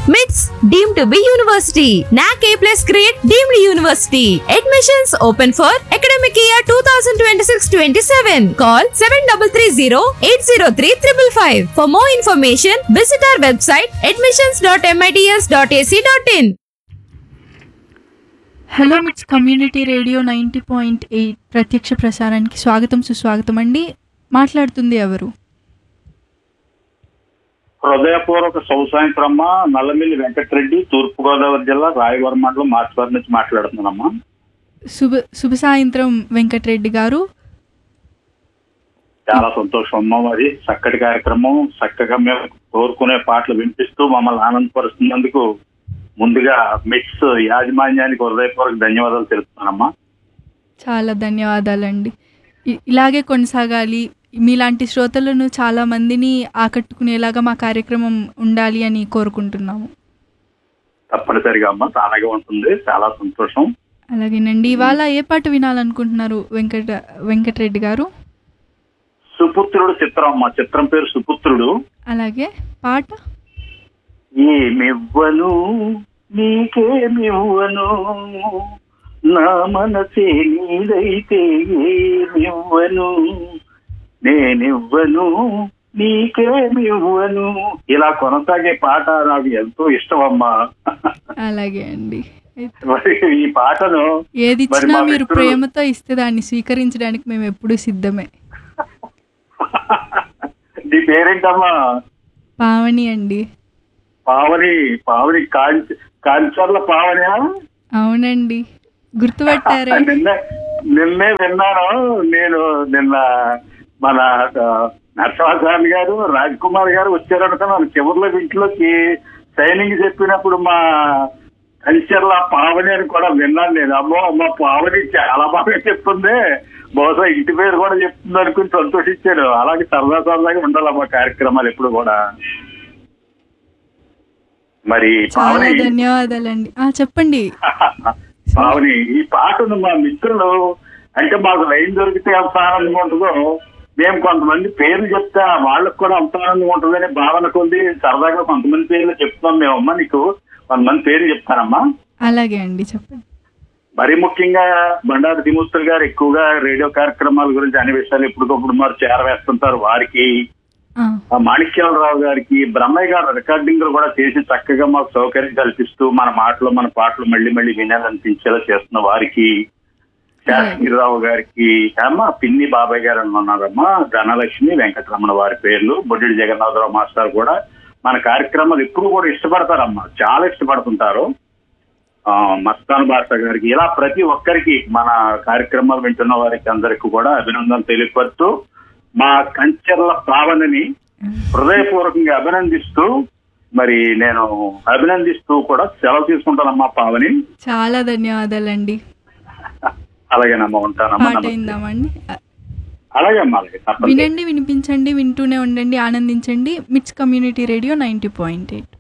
MITS deemed to be university. NAC A plus grade deemed university. Admissions open for academic year 2026-27. Call 7330-803-555. For more information, visit our website admissions.mits.ac.in. Hello MITS community radio ninety point eight ప్రత్యక్ష ప్రసారానికి స్వాగతం సుస్వాగతం అండి మాట్లాడుతుంది ఎవరు హృదయపూర్వక శుభసాయంత్రమ్మ నల్లమిల్లి వెంకటరెడ్డి తూర్పుగోదావరి జిల్లా రాయవరం మండలం మార్చివారి నుంచి మాట్లాడుతున్నానమ్మా శుభ శుభ సాయంత్రం వెంకటరెడ్డి గారు చాలా సంతోషం అమ్మ మరి చక్కటి కార్యక్రమం చక్కగా మేము కోరుకునే పాటలు వినిపిస్తూ మమ్మల్ని ఆనందపరుస్తున్నందుకు ముందుగా మిక్స్ యాజమాన్యానికి హృదయపూర్వక ధన్యవాదాలు తెలుపుతున్నానమ్మా చాలా ధన్యవాదాలండి ఇ- ఇలాగే కొనసాగాలి మీలాంటి శ్రోతలను చాలా మందిని ఆకట్టుకునేలాగా మా కార్యక్రమం ఉండాలి అని కోరుకుంటున్నాము తప్పనిసరిగా అమ్మ చాలాగా ఉంటుంది చాలా సంతోషం అలాగేనండి ఇవాళ ఏ పాట వినాలనుకుంటున్నారు వెంకట వెంకటరెడ్డి గారు సుపుత్రుడు చిత్రం అమ్మ చిత్రం పేరు సుపుత్రుడు అలాగే పాట ఏమివ్వను నీకేమివ్వను నా మనసే నీదైతే ఏమివ్వను నేనివ్వను నీకేమివ్వను ఇలా కొనసాగే పాట నాకు ఎంతో ఇష్టం అమ్మా అలాగే అండి అయితే మరి ఈ పాటను ఏది మరి ఇచ్చినా మా మీరు మిత్రులు- ప్రేమతో ఇస్తే దాన్ని స్వీకరించడానికి మేము ఎప్పుడూ సిద్ధమే నీ పేరేంటమ్మా పావని అండి పావని పావని కాంచ కాంచర్ల పావని అవునండి గుర్తుపట్టారే నిన్న నిన్నే విన్నాను నేను నిన్న మన నరసింహాచార్య గారు రాజ్ కుమార్ గారు వచ్చారనుకున్నాను చివరిలో ఇంట్లోకి సైనింగ్ చెప్పినప్పుడు మా కల్చర్ల పావని అని కూడా విన్నాను నేను అమ్మో అమ్మ పావని చాలా బాగా చెప్తుంది బహుశా ఇంటి పేరు కూడా చెప్తుంది అనుకుని సంతోషించాడు అలాగే సరదా సరదాగా ఉండాలమ్మా కార్యక్రమాలు ఎప్పుడు కూడా మరి చాలా పావని ధన్యవాదాలండి ఆ చెప్పండి పావని ఈ పాటను మా మిత్రులు అంటే మాకు లైన్ దొరికితే ఎంత ఆనందంగా ఉంటుందో మేము కొంతమంది పేర్లు చెప్తే వాళ్ళకు కూడా అంత ఆనందంగా ఉంటుందనే భావన కొద్ది సరదాగా కొంతమంది పేర్లు చెప్తున్నాం మేమమ్మా నీకు కొంతమంది పేర్లు చెప్తానమ్మా అలాగే అండి చెప్పండి మరీ ముఖ్యంగా బండారు దిమూర్తులు గారు ఎక్కువగా రేడియో కార్యక్రమాల గురించి అన్ని విషయాలు ఎప్పటికప్పుడు మరి చేరవేస్తుంటారు వారికి ఆ, ఆ మాణిక్యాలరావు గారికి బ్రహ్మయ్య గారు రికార్డింగ్లు కూడా చేసి చక్కగా మాకు సౌకర్యం కల్పిస్తూ మన మాటలు మన పాటలు మళ్ళీ మళ్ళీ వినాలనిపించేలా చేస్తున్న వారికి శాస్త్రీరావు గారికి అమ్మ పిన్ని బాబాయ్ గారు అని ఉన్నారమ్మా ధనలక్ష్మి వెంకటరమణ వారి పేర్లు బొడ్డి జగన్నాథరావు మాస్టర్ కూడా మన కార్యక్రమాలు ఎప్పుడు కూడా ఇష్టపడతారమ్మా చాలా ఇష్టపడుతుంటారు ఆ, మస్తాన్ భాష గారికి ఇలా ప్రతి ఒక్కరికి మన కార్యక్రమాలు వింటున్న వారికి అందరికి కూడా అభినందనలు తెలియపరుస్తూ మా కంచెర్ల భావనని హృదయపూర్వకంగా అభినందిస్తూ మరి నేను అభినందిస్తూ కూడా సెలవు తీసుకుంటానమ్మా పావని చాలా ధన్యవాదాలండి అలాగేనమ్మా ఉంటానమ్మా పాట నమస్తే. అయిందామండి ఆ, అలాగే అమ్మా అలాగే తప్పకుండా వినండి వినిపించండి వింటూనే ఉండండి ఆనందించండి MITS community radio ninety point eight